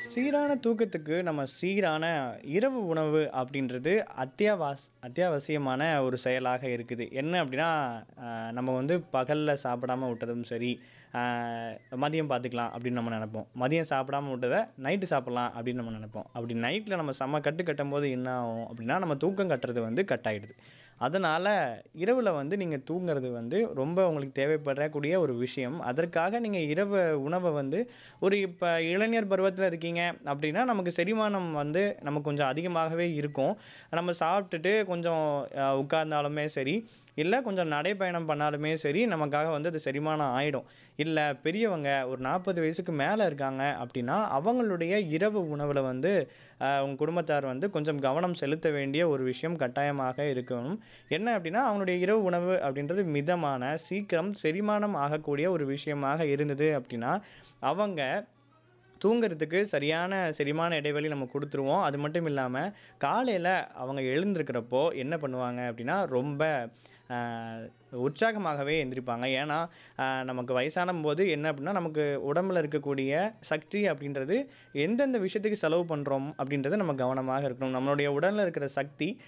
சீரான தூக்கத்துக்கு நம்ம சீரான இரவு உணவு அப்படின்றது அத்தியாவாஸ் அத்தியாவசியமான ஒரு செயலாக இருக்குது என்ன அப்படின்னா ஆஹ், நம்ம வந்து பகலில் சாப்பிடாம விட்டதும் சரி ஆஹ், மதியம் பார்த்துக்கலாம் அப்படின்னு நம்ம நினைப்போம் மதியம் சாப்பிடாம விட்டதை நைட்டு சாப்பிட்லாம் அப்படின்னு நம்ம நினைப்போம் அப்படி நைட்டில் நம்ம செம்ம கட்டு கட்டும் போது என்ன ஆகும் அப்படின்னா நம்ம தூக்கம் கட்டுறது வந்து கட் ஆகிடுது அதனால் இரவில் வந்து நீங்கள் தூங்குறது வந்து ரொம்ப உங்களுக்கு தேவைப்படக்கூடிய ஒரு விஷயம் அதற்காக நீங்கள் இரவு உணவை வந்து ஒரு இப்போ இளைஞர் பருவத்தில் இருக்கீங்க அப்படின்னா நமக்கு செரிமானம் வந்து நமக்கு கொஞ்சம் அதிகமாகவே இருக்கும் நம்ம சாப்பிட்டுட்டு கொஞ்சம் அஹ், உட்கார்ந்தாலுமே சரி இல்லை கொஞ்சம் நடைப்பயணம் பண்ணாலுமே சரி நமக்காக வந்து அது செரிமானம் ஆகிடும் இல்லை பெரியவங்க ஒரு நாற்பது வயசுக்கு மேலே இருக்காங்க அப்படின்னா அவங்களுடைய இரவு உணவில் வந்து அஹ், உங்க குடும்பத்தார் வந்து கொஞ்சம் கவனம் செலுத்த வேண்டிய ஒரு விஷயம் கட்டாயமாக இருக்கணும் என்ன அப்படின்னா அவங்களுடைய இரவு உணவு அப்படின்றது மிதமான சீக்கிரம் செரிமானம் ஆகக்கூடிய ஒரு விஷயமாக இருந்தது அப்படின்னா அவங்க தூங்குறதுக்கு சரியான செரிமான இடைவெளி நம்ம கொடுத்துருவோம் அது மட்டும் இல்லாமல் காலையில் அவங்க எழுந்திருக்கிறப்போ என்ன பண்ணுவாங்க அப்படின்னா ரொம்ப ஆஹ், உற்சாகமாகவே எந்திரிப்பாங்க ஏன்னா ஆஹ், நமக்கு வயசான போது என்ன அப்படின்னா நமக்கு உடம்புல இருக்கக்கூடிய சக்தி அப்படின்றது எந்தெந்த விஷயத்துக்கு செலவு பண்ணுறோம் அப்படின்றத நம்ம கவனமாக இருக்கணும் நம்மளுடைய உடலில் இருக்கிற சக்தி